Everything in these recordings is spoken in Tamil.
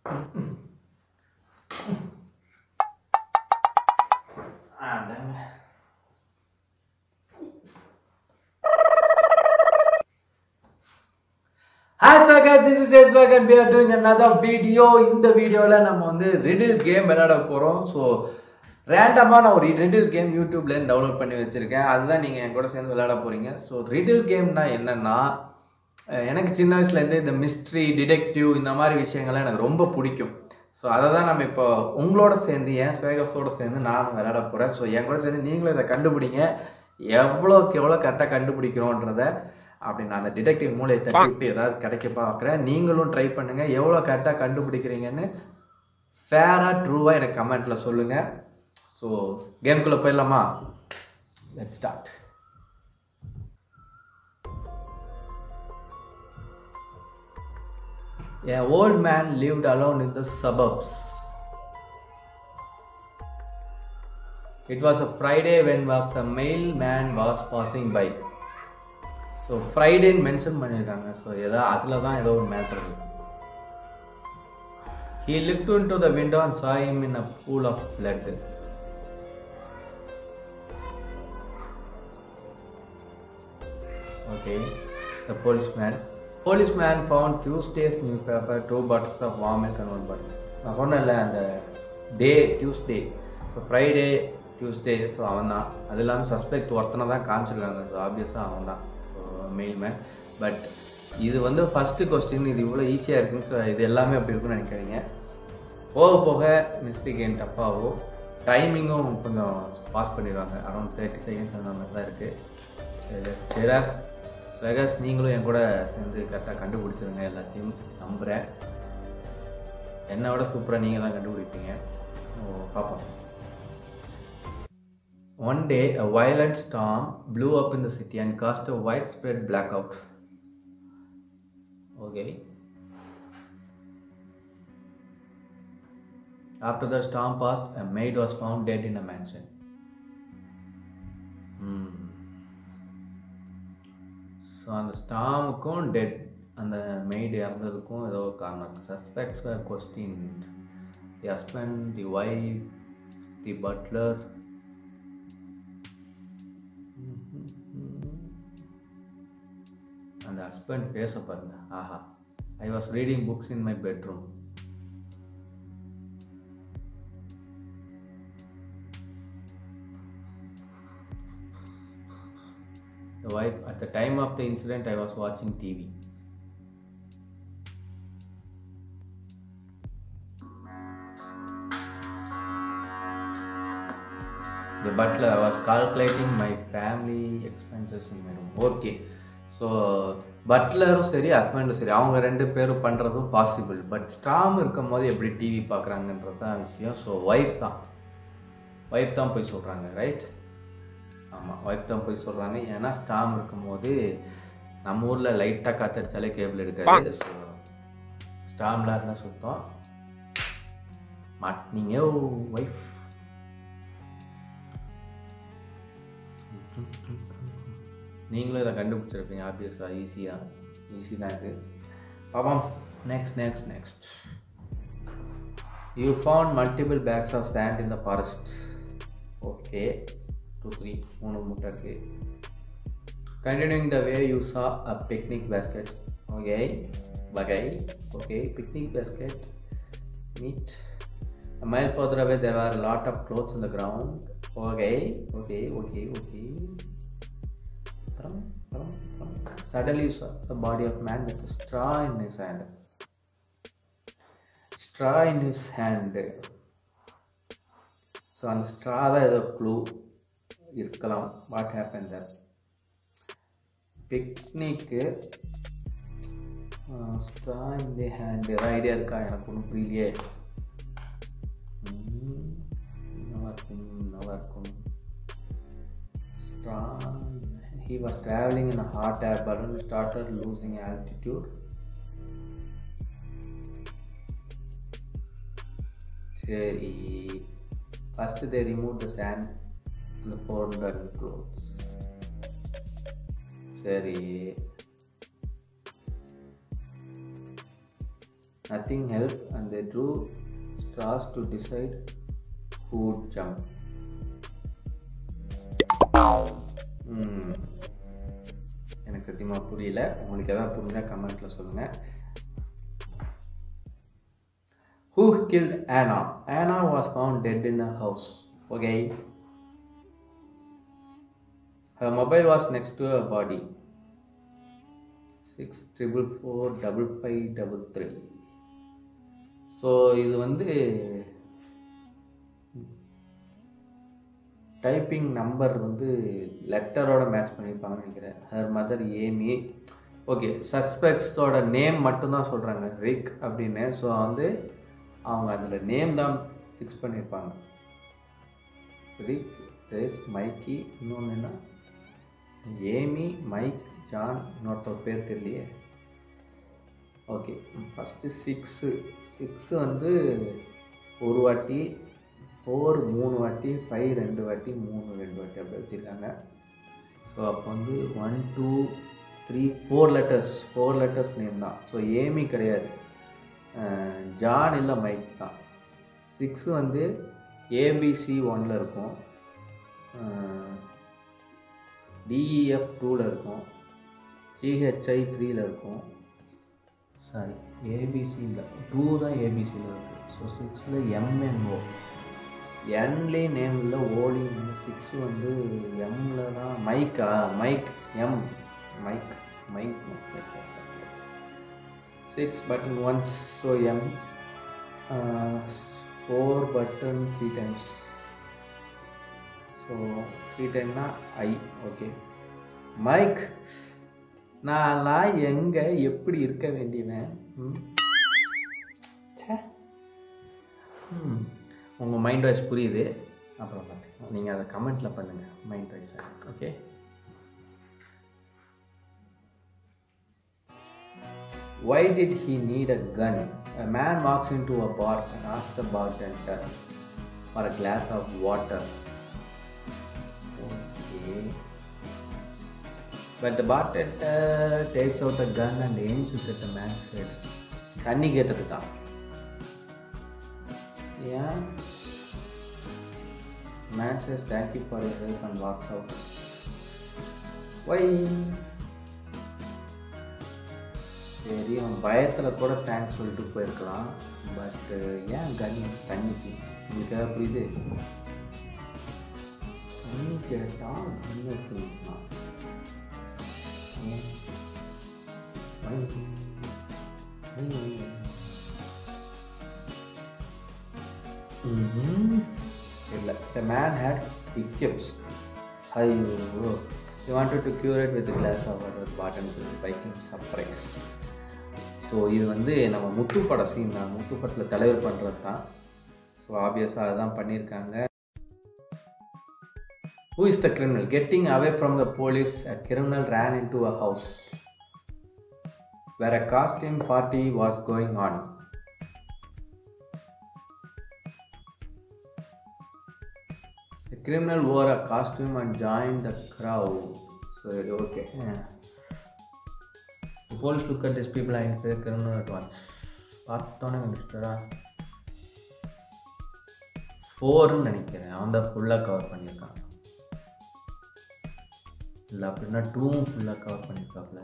அதாங்க Hi Swagger, this is S Swagger and we are doing another video. இந்த வீடியோவில் நம்ம வந்து ரிடில் கேம் விளையாட போகிறோம் ஸோ ரேண்டமாக நான் ஒரு ரிடில் கேம் யூடியூப்லேருந்து டவுன்லோட் பண்ணி வச்சுருக்கேன் அதுதான் நீங்கள் என் கூட சேர்ந்து விளையாட போகிறீங்க ஸோ ரிடில் கேம்னா என்னென்னா அஹ் எனக்கு சின்ன வயசுலேருந்து இந்த மிஸ்ட்ரி டிடெக்டிவ் இந்த மாதிரி விஷயங்கள்லாம் எனக்கு ரொம்ப பிடிக்கும் ஸோ அதை தான் நம்ம இப்போ உங்களோட சேர்ந்து என் ஸ்வேகஸோட சேர்ந்து நானும் விளையாட போகிறேன் ஸோ என் கூட சேர்ந்து நீங்களும் இதை கண்டுபிடிங்க எவ்வளோக்கு எவ்வளோ கரெக்டாக கண்டுபிடிக்கிறோன்றத அப்படி நான் அந்த டிடெக்டிவ் மூலையை தட்டி விட்டு ஏதாவது கிடைக்க பார்க்குறேன் நீங்களும் ட்ரை பண்ணுங்கள் எவ்வளோ கரெக்டாக கண்டுபிடிக்கிறீங்கன்னு ஃபேராக ட்ரூவாக எனக்கு கமெண்ட்டில் சொல்லுங்கள் ஸோ கேம்குள்ளே போயிடலாமா let start A old man lived alone in the suburbs. It was a Friday when was the mailman was passing by. So ஃப்ரைடேன்னு மென்ஷன் பண்ணியிருக்காங்க ஸோ ஏதோ அதில் தான் ஏதோ ஒரு மேட்ரு இருக்கு He looked into the window and saw him in a pool of blood. Okay, the policeman. Policeman found Tuesday's newspaper, two bottles of warm milk and one bottle. நான் சொன்னேன்ல அந்த day Tuesday so Friday Tuesday so அவன் தான் அது இல்லாமல் சஸ்பெக்ட் ஒருத்தனை தான் காமிச்சிருக்காங்க ஸோ ஆப்வியஸாக அவன் தான் ஸோ மெயில்மேன் பட் இது வந்து ஃபஸ்ட்டு கொஸ்டின் இது இவ்வளோ ஈஸியாக இருக்குன்னு ஸோ இது எல்லாமே அப்படி இருக்குன்னு நினைக்காதீங்க போக போக மிஸ்டேக் கேம் டப்பாகும் டைமிங்கும் கொஞ்சம் பாஸ் பண்ணிடுவாங்க அரௌண்ட் தேர்ட்டி செகண்ட்ஸ் அந்த மாதிரி தான் இருக்குது சரி ஸ்வெகஸ் நீங்களும் என் கூட சேர்ந்து கரெக்டாக கண்டுபிடிச்சிருங்க எல்லாத்தையும் நம்புகிறேன் என்னை விட சூப்பராக நீங்கள் தான் கண்டுபிடிப்பீங்க ஸோ பார்ப்போம் One day, a violent storm blew up in the city and caused a widespread blackout. Okay. After the storm passed, a maid was found dead in a mansion. Hmm. So அந்த ஸ்டாமுக்கும் டெட் அந்த மெய்டு இறந்ததுக்கும் ஏதோ ஒரு காரணம் இருக்குது suspects question the husband the wife the butler அந்த ஹஸ்பண்ட் பேச பாருங்க ஆஹா I was reading books in my bedroom The wife, at the time of the incident, I was watching TV. The butler, I was calculating my family expenses in my room. Okay. So பட்லரும் சரி ஹஸ்பண்டும் சரி அவங்க ரெண்டு பேரும் பண்ணுறதும் பாசிபிள் பட் ஸ்டாம் இருக்கும் போது எப்படி டிவி பார்க்குறாங்கன்றது தான் விஷயம் ஸோ ஒய்ஃப் தான் ஒய்ஃப் தான் போய் சொல்கிறாங்க ரைட் ஆமாம் ஒய்ஃப் தான் போய் சொல்கிறாங்க ஏன்னா ஸ்டாம் இருக்கும்போது நம்ம ஊரில் லைட்டாக காத்தடிச்சாலே கேபிள் எடுக்காது ஸோ ஸ்டாம்லாம் இருந்தால் சுத்தம் மாட்டினீங்க ஒய்ஃப் நீங்களும் இதை கண்டுபிடிச்சிருப்பீங்க ஆப்வியஸாக ஈஸியாக ஈஸி தான் இது பாப்போம் next next next you found multiple bags of sand in the forest okay two three மூணு மூட்டை இருக்கு continuing the way you saw a picnic basket okay வகை okay picnic basket meat A mile further away, there were a lot of clothes on the ground. Okay, okay, okay, okay. Thrum, thrum, thrum. Suddenly, you saw the body of man with a straw in his hand. Straw in his hand. So அந்த ஸ்ட்ரா தான் ஏதோ க்ளூ இருக்கலாம் வாட் ஹேப்பன் தர் பிக்னிக்கு ஸ்ட்ரா இன் தி ஹேண்ட் ஏதாவது ஐடியா இருக்கா எனக்கு ஒன்றும் புரியலையே ம், என்னவா இருக்கும் என்னவா இருக்கும் straw he was traveling in a hot air balloon started losing altitude சரி first they removed the sand and the powdered clothes சரி nothing help and they drew straws to decide who jump எனக்கு சத்தியமாக புரியல உங்களுக்கு எதாவது புரிஞ்சால் கமெண்ட்டில் சொல்லுங்கள் Who killed Anna? Anna was found dead in a house. Okay. Her mobile was next to her body. Six triple four double five double three so இது வந்து டைப்பிங் நம்பர் வந்து லெட்டரோட மேட்ச் பண்ணியிருப்பாங்கன்னு நினைக்கிறேன் ஹர் மதர் ஏமி ஓகே சஸ்பெக்ட்ஸோட நேம் மட்டும்தான் சொல்கிறாங்க ரிக் அப்படின்னு ஸோ வந்து அவங்க அதில் நேம் தான் ஃபிக்ஸ் பண்ணியிருப்பாங்க ரிக் ரேஸ் மைக்கி இன்னொன்று என்ன ஏமி மைக் ஜான் இன்னொருத்தர் பேர் தெரியலையே ஓகே ஃபஸ்ட்டு சிக்ஸு சிக்ஸு வந்து ஒரு வாட்டி ஃபோர் மூணு வாட்டி ஃபைவ் ரெண்டு வாட்டி மூணு ரெண்டு வாட்டி அப்படி வச்சுருக்காங்க ஸோ அப்போ வந்து one two three four letters four letters name தான் ஸோ ஏமி கிடையாது ஜான் இல்லை மைக் தான் சிக்ஸு வந்து ஏபிசி ஒனில் இருக்கும் டிஇஎஃப் டூவில் இருக்கும் ஜிஹெச்ஐ த்ரீயில் இருக்கும் சாரி ஏபிசியில் டூ தான் ஏபிசியில் இருக்குது ஸோ சிக்ஸில் எம்என்ஓ என்லேயும் நேம் இல்லை ஓலியும் நேம் சிக்ஸ் வந்து எம்மில் தான் மைக்கா mic M mic mic six button once so M four button three times so three டைம்னா ஐ ஓகே மைக் நான்லாம் எங்கே எப்படி இருக்க வேண்டியவன் ம் ச்சே ம் உங்கள் மைண்ட் வாய்ஸ் புரியுது அப்புறம் பார்த்துக்கலாம் நீங்கள் அதை கமெண்ட்டில் பண்ணுங்கள் mind voice okay Why did he need a gun? A man walks into a bar and asks the bartender for a glass of water. Okay. But the bartender takes out a gun and aims it at the man's head. தண்ணி கேட்டது தான் ஏன் Man says thank you for your help and walks out. Why? சரி அவன் பயத்தில் கூட தேங்க்ஸ் சொல்லிட்டு போயிருக்கலாம் பட் ஏன் கன் தண்ணிக்கு உங்களுக்கு ஏதாவது புரியுது தண்ணி கேட்டால் கன் எடுத்துக்கலாம் ஏன்? வை. வை, வை, வை. ம்ஹும். இல்லை த மேன் ஹேட் hiccups ஐயோ he wanted to cure it with a glass of water with bottom to by him surprise so இது வந்து நம்ம முத்து பட சீன் தான் முத்து படத்தில் தலைவர் பண்ணுறது தான் ஸோ ஆப்வியஸாக அதுதான் பண்ணியிருக்காங்க Who is the criminal? Getting away from the police, a criminal ran into a house where a costume party was going on. The criminal wore a costume and joined the crowd. So, okay. Yeah. The police look at these people and the criminal at once. பார்த்தோன்னே கண்டுச்சிட்டா ஃபோர்னு நினைக்கிறேன் அவன் தான் ஃபுல்லாக கவர் பண்ணியிருக்கான் இல்லை அப்படின்னா டூவும் ஃபுல்லாக கவர் பண்ணியிருக்காப்புல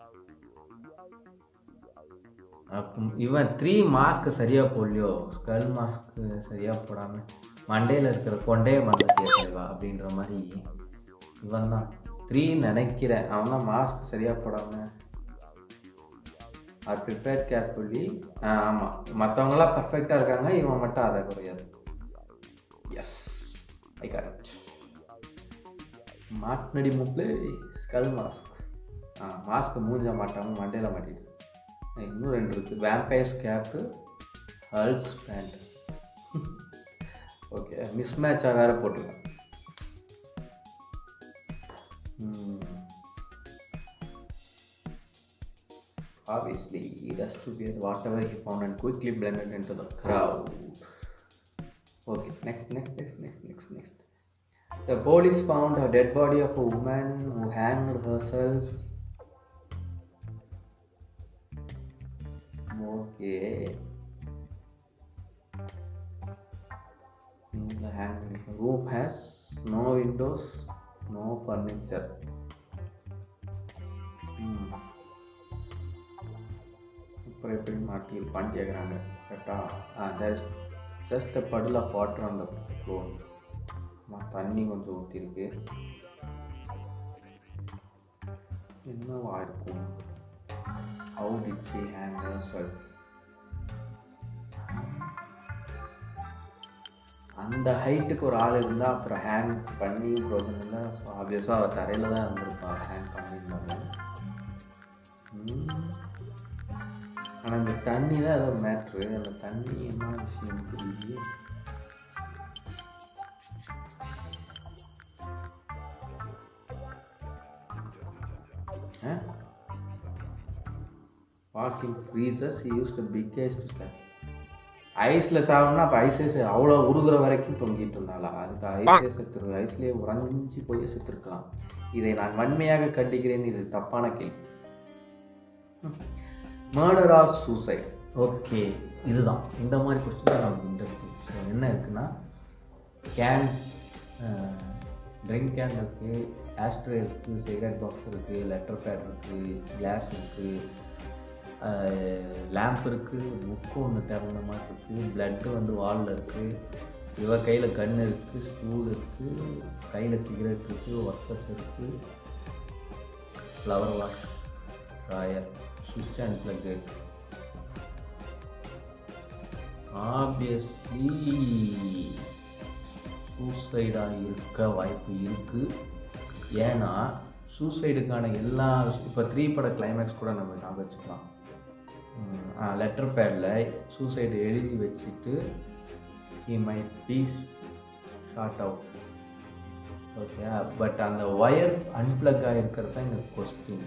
அப்போ இவன் த்ரீ மாஸ்க் சரியாக போடலையோ ஸ்கல் மாஸ்க் சரியாக போடாமல் மண்டையில் இருக்கிற கொண்டைய மறந்துட்டியா அப்படின்ற மாதிரி இவன் தான் த்ரீ நினைக்கிறேன் அவன் தான் மாஸ்க் சரியாக போடாமல் ஆர் ப்ரிப்பேர் கேர்ஃபுல்லி ஆமாம் மற்றவங்களாம் பர்ஃபெக்டாக இருக்காங்க இவன் மட்டும் அதை குறையாது எஸ் ஐ கரெக்ட் மாட்னடி மூப்பில் ஸ்கல் மாஸ்க் ஆ மாஸ்க் மூஞ்ச மாட்டாமல் மண்டையில் மாட்டிட்டு இன்னும் ரெண்டு இருக்குது வேம்பையர்ஸ் கேப்பு ஹல்ஸ் பேண்ட் ஓகே மிஸ் மேட்சாக வேறு போட்டிருக்கேன் Obviously, he has to wear whatever he found and quickly blended into the crowd. Okay, next, next, next, next, next, next. The police found a dead body of a woman who hanged herself okay இந்த ஹேங் பண்ணிக்கலாம் room has no windows no furniture அப்புறம் எப்படி மாட்டியிருப்பான்னு கேட்குறாங்க கரெக்டாக ah just just a puddle of water on the floor தண்ணி கொஞ்சம் ஊற்றிருக்கு என்னவா இருக்கும் how did she hang herself அந்த ஹைட்டுக்கு ஒரு ஆள் இருந்தால் அப்புறம் ஹேங் பண்ணி ப்ரோஜனம் இல்லை ஸோ ஆப்வியஸாக அவள் தரையில் தான் இருந்திருப்பா ஹேங் பண்ணியிருந்தாங்க ஆனால் இந்த தண்ணி தான் ஏதோ மேட்ரு அந்த தண்ணி என்ன விஷயம் புரியுது walking freezers use the biggest stock ஐஸில் சாப்பிட்னா அப்போ ஐஸே செ- அவ்வளோ உருகுற வரைக்கும் தொங்கிட்டு இருந்தாளா அதுக்கு ஐஸே செத்துரு ஐஸ்லேயே உறைஞ்சி போய் செத்துருக்கலாம் இதை நான் வன்மையாக கண்டிக்கிறேன் இது தப்பான கேள்வி மர்டர் ஆர் சூசைட் ஓகே இதுதான் இந்த மாதிரி கொஸ்டின் தான் நமக்கு இன்ட்ரெஸ்டிங் ஸோ என்ன இருக்குன்னா கேன் ட்ரிங்க் கேன் இருக்குது ஆஸ்ட்ரே இருக்குது சிகரெட் பாக்ஸ் இருக்குது லெட்டர் பேட் இருக்குது கிளாஸ் இருக்குது லேம்ப் இருக்குது புக்கு ஒன்று திறந்த மாதிரி இருக்குது பிளட்டு வந்து வாலில் இருக்குது இவ கையில் கன் இருக்குது ஸ்பூல் இருக்குது கையில் சிகரெட் இருக்குது ஒர்க்கர்ஸ் இருக்குது ஃப்ளவர் வாஷ் ட்ராயர் சுவிட்ச் அண்ட் ப்ளக் இருக்குது ஆப்வியஸ்லி சூசைடாக இருக்க வாய்ப்பு இருக்குது ஏன்னா சூசைடுக்கான எல்லா இப்போ த்ரீ பட கிளைமேக்ஸ் கூட நம்ம ஞாபகம் வச்சுக்கலாம் லெட்டர் பேடில் சூசைடு எழுதி வச்சுட்டு he might be short out okay but அந்த ஒயர் அன்பிளக் ஆகிருக்கிறது தான் இந்த கொஸ்டின்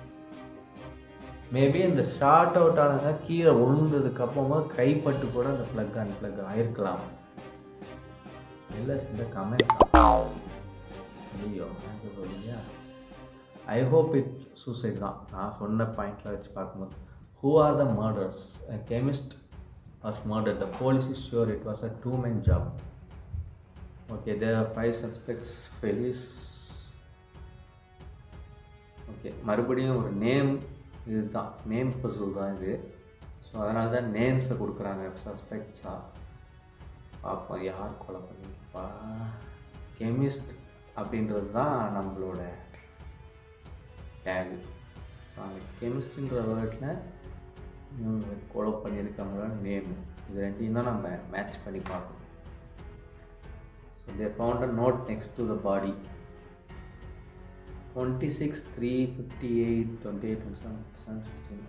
மேபி இந்த ஷார்ட் அவுட் ஆனதா கீழே விழுந்ததுக்கு அப்புறமா கைப்பட்டு கூட அந்த ப்ளக் அன்பிளக் ஆயிருக்கலாம் இல்லை இந்த கமெண்ட் ஐயோ answer சொல்லுங்க ஐ ஹோப் இட் சூசைட் தான் நான் சொன்ன பாயிண்டில் வச்சு பார்க்கும்போது who are the murders chemist was murder the police is sure it was a two men job okay the five suspects Phyllis okay மறுபடியும் ஒரு நேம் இதுதான் நேம் பசுல் தான் இது ஸோ அதனால தான் நேம்ஸை கொடுக்குறாங்க சஸ்பெக்ட்ஸாக பார்ப்போம் யார் கொலை பண்ணியிருப்பா கெமிஸ்ட் அப்படின்றது தான் நம்மளோட டேகு ஸோ அந்த கெமிஸ்ட்ன்ற வேர்டில் இவங்க கொலை பண்ணியிருக்காங்களோட நேம் இது ரெண்டையும் தான் நம்ம மேட்ச் பண்ணி பார்க்கணும் so they found a note next to the body twenty six three fifty eight twenty eight twenty seven seven sixteen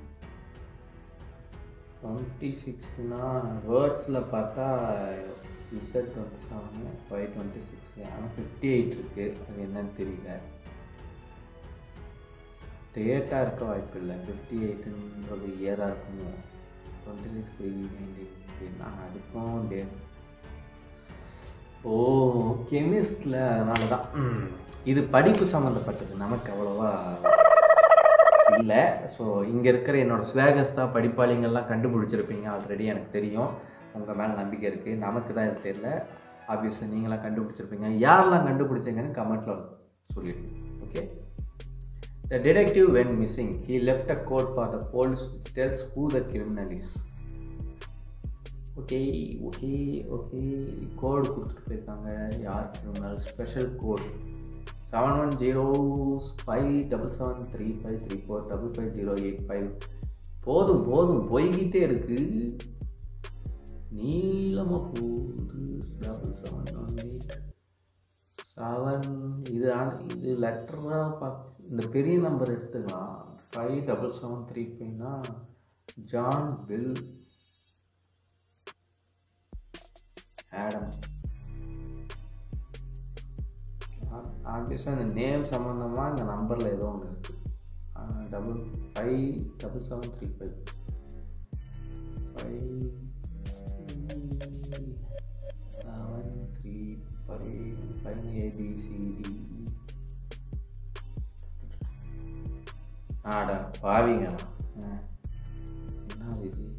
twenty சிக்ஸ்னா வேர்ட்ஸில் பார்த்தா Z twenty seven five twenty six ஆனால் ஃபிஃப்டி எயிட் இருக்குது அது என்னன்னு தெரியல டேட்டாக இருக்க வாய்ப்பு இல்லை ஃபிஃப்டி எயிட்டுன்றது இயராக இருக்குமோ டுவெண்ட்டி சிக்ஸ் த்ரீ நைன்டீன் அப்படின்னா அதுக்கும் டேட் ஓ கெமிஸ்டில் அதனால தான் ம். இது படிப்பு சம்மந்தப்பட்டது நமக்கு அவ்வளோவா இல்லை ஸோ இங்கே இருக்கிற என்னோட ஸ்வேகஸ் தான் படிப்பாளிங்கள்லாம் கண்டுபிடிச்சிருப்பீங்க ஆல்ரெடி எனக்கு தெரியும் உங்கள் மேலே நம்பிக்கை இருக்குது நமக்கு தான் இது தெரியல ஆப்வியஸாக நீங்களாம் கண்டுபிடிச்சிருப்பீங்க யாரெல்லாம் கண்டுபிடிச்சீங்கன்னு கமெண்ட்டில் சொல்லிடுங்க okay the detective when missing he left a code for the police which tells who the criminal is okay okay okay code கொடுத்துட்டு போயிருக்காங்க யார் criminal special code seven one zero five double seven three five three four double five zero eight five போதும் போதும் போய்கிட்டே இருக்கு நீளமாக போகுது double seven one eight seven இது ஆன- இது லெட்டராக பார்த்து இந்த பெரிய நம்பர் எடுத்துக்கலாம் ஃபைவ் டபுள் செவன் த்ரீ ஃபைவ்னா ஜான் பில் ஆடம் ஆப்வியஸாக இந்த நேம் சம்மந்தமாக இந்த நம்பரில் ஏதோ ஒன்று இருக்குது double five double seven three five five seven three five five ABCD ஆடா பாவிங்களா ஆ. என்ன இது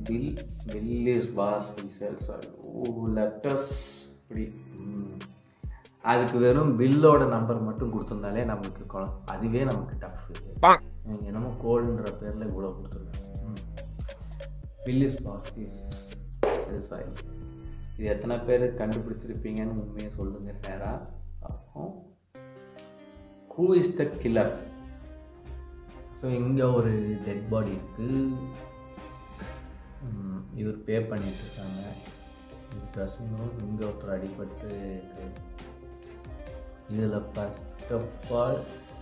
Bill Bill is boss sales oh letters இப்படி ம். அதுக்கு வெறும் பில்லோட நம்பர் மட்டும் கொடுத்துருந்தாலே நமக்கு குழம் அதுவே நமக்கு டஃப் இவங்க என்னமோ கோல்ன்ற பேரில் இவ்வளோ கொடுத்துருக்காங்க Bill is boss is sales oil இது எத்தனை பேர் கண்டுபிடிச்சிருப்பீங்கன்னு உண்மையை சொல்லுங்கள் ஃபேரா அப்புறம் who is the killer so இங்கே ஒரு டெட் பாடி இருக்குது இவர் பே பண்ணிட்டு இருக்காங்க ட்ரெஸ்ஸுங்களும் இங்கே ஒருத்தர் அடிபட்டு இருக்கு இதில் first of all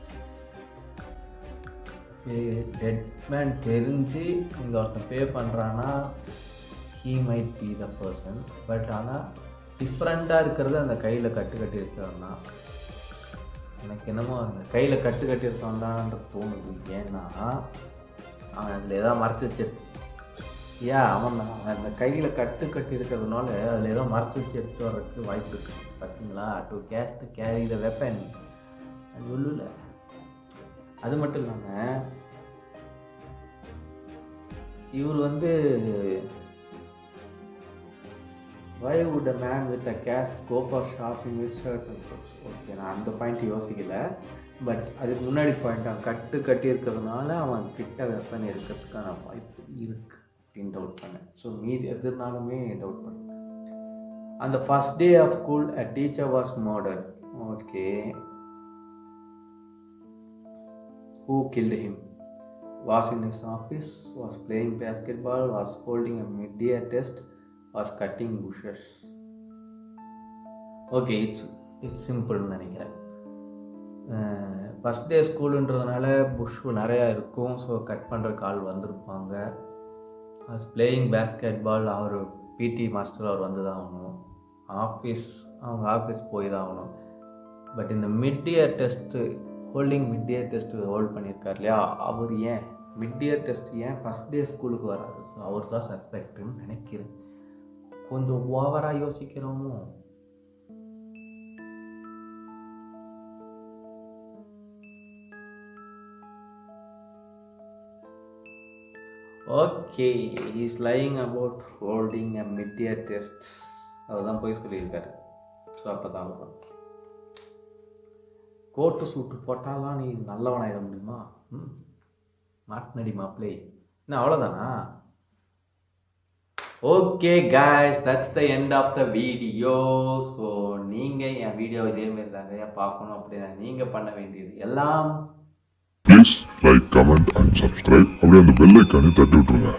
dead man தெரிஞ்சு இங்கே ஒருத்தன் பே பண்ணுறான்னா he might be the person but ஆனால் டிஃப்ரெண்ட்டாக இருக்கிறது அந்த கையில் கட்டு கட்டி இருக்கிறவன் தான் எனக்கு என்னமோ அந்த கையில் கட்டு கட்டி இருக்கவன்டான்ற தோணுது ஏன்னா அவன் அதில் ஏதாவது மறைச்சி வச்சு ஏன் அவன் தான் அவன் அந்த கையில் கட்டு கட்டி இருக்கிறதுனால அதில் ஏதோ மறைச்சி வச்சு எடுத்து வர்றதுக்கு வாய்ப்பு இருக்குது பார்த்தீங்களா to case to carry the weapon அது சொல்லல அது மட்டும் இல்லாமல் இவர் வந்து why would a man with a cash go for shopping with shirts and clothes okay நான் அந்த பாயிண்ட் யோசிக்கல பட் அதுக்கு முன்னாடி பாயிண்ட் அவன் கட்டு கட்டி இருக்கிறதுனால அவன் கிட்ட வெப்பன் இருக்கிறதுக்கான வாய்ப்பு இருக்கு அப்படின்னு டவுட் பண்ணேன் ஸோ மீதி எதுனாலுமே டவுட் பண்ணேன் அந்த first day of school a teacher was murder okay who killed him was in his office was playing basketball was holding a mid-year test was cutting bushes okay it's it's சிம்பிள்னு நினைக்கிறேன் ஃபஸ்ட் டே ஸ்கூலுன்றதுனால புஷ் நிறையா இருக்கும் ஸோ கட் பண்ணுறக்கு ஆள் வந்திருப்பாங்க வாஸ் பிளேயிங் பேஸ்கெட் பால் அவர் பிடி மாஸ்டர் அவர் வந்து தான் ஆகணும் ஆஃபீஸ் அவங்க ஆஃபீஸ் போய் தான் ஆகணும் பட் இந்த mid year test holding mid year test hold பண்ணியிருக்கார் இல்லையா அவர் ஏன் மிட் இயர் டெஸ்ட் ஏன் ஃபஸ்ட் டே ஸ்கூலுக்கு வராது ஸோ அவர் தான் சஸ்பெக்ட்னு நினைக்கிறேன் கொஞ்சம் ஓவராக யோசிக்கிறோமோ okay is lying about holding a mid year test அவர் தான் போய் சொல்லியிருக்காரு ஸோ அப்போ தான் அவர் தான் கோட்டு சூட்டு போட்டாலாம் நீ நல்லவனாயிட முடியுமா ம் மாட்டினடி மாப்பிளே என்ன அவ்வளோதானா okay guys that's the end of the video so நீங்கள் என் வீடியோ இதேமாரி நிறையா பார்க்கணும் அப்படின்னா நீங்கள் பண்ண வேண்டியது எல்லாம் please like comment and subscribe அப்படியே அந்த பெல் ஐக்கானே தட்டி விட்டுருங்க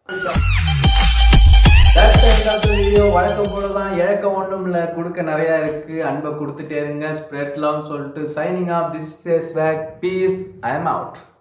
That's the end of the video. வழக்கம் போல தான் இழக்கம் ஒன்றும் இல்லை கொடுக்க நிறையா இருக்கு அன்பை கொடுத்துட்டே இருங்க ஸ்ப்ரெட்லாம் சொல்லிட்டு signing off this is wake peace I am out